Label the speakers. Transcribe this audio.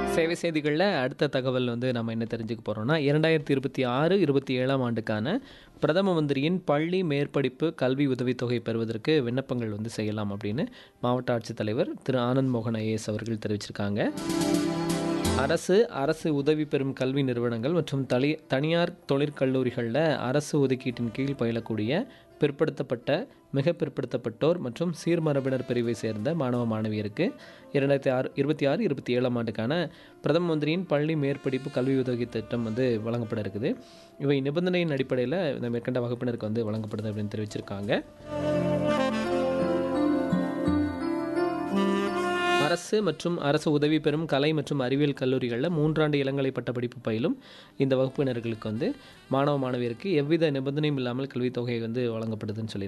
Speaker 1: சேவை செய்திகளில் அடுத்த தகவல் வந்து நம்ம என்ன தெரிஞ்சுக்க போகிறோம்னா இரண்டாயிரத்தி இருபத்தி ஆறு இருபத்தி ஏழாம் ஆண்டுக்கான பிரதம மந்திரியின் பள்ளி மேற்படிப்பு கல்வி உதவித்தொகை பெறுவதற்கு விண்ணப்பங்கள் வந்து செய்யலாம் அப்படின்னு மாவட்ட ஆட்சித்தலைவர் திரு ஆனந்த் மோகன் ஐஏஎஸ் அவர்கள் தெரிவிச்சிருக்காங்க அரசு அரசு உதவி பெறும் கல்வி நிறுவனங்கள் மற்றும் தனி தனியார் தொழிற்கல்லூரிகளில் அரசு ஒதுக்கீட்டின் கீழ் பயிலக்கூடிய பிற்படுத்தப்பட்ட மிக பிற்படுத்தப்பட்டோர் மற்றும் சீர்மரபினர் பிரிவை சேர்ந்த மாணவ மாணவியருக்கு இரண்டாயிரத்தி ஆறு இருபத்தி ஆறு இருபத்தி ஏழாம் ஆண்டுக்கான பிரதம மந்திரியின் பள்ளி மேற்படிப்பு கல்வி உதவி திட்டம் வந்து வழங்கப்பட இருக்குது இவை நிபந்தனையின் அடிப்படையில் இந்த மேற்கண்ட வகுப்பினருக்கு வந்து வழங்கப்படுது அப்படின்னு தெரிவிச்சிருக்காங்க அரசு மற்றும் அரசு உதவி பெறும் கலை மற்றும் அறிவியல் கல்லூரிகளில் மூன்றாண்டு இளங்கலை பட்டப்படிப்பு பயிலும் இந்த வகுப்பினர்களுக்கு வந்து மாணவ மாணவியருக்கு எவ்வித நிபந்தனையும் இல்லாமல் கல்வித் தொகை வந்து வழங்கப்படுதுன்னு சொல்லி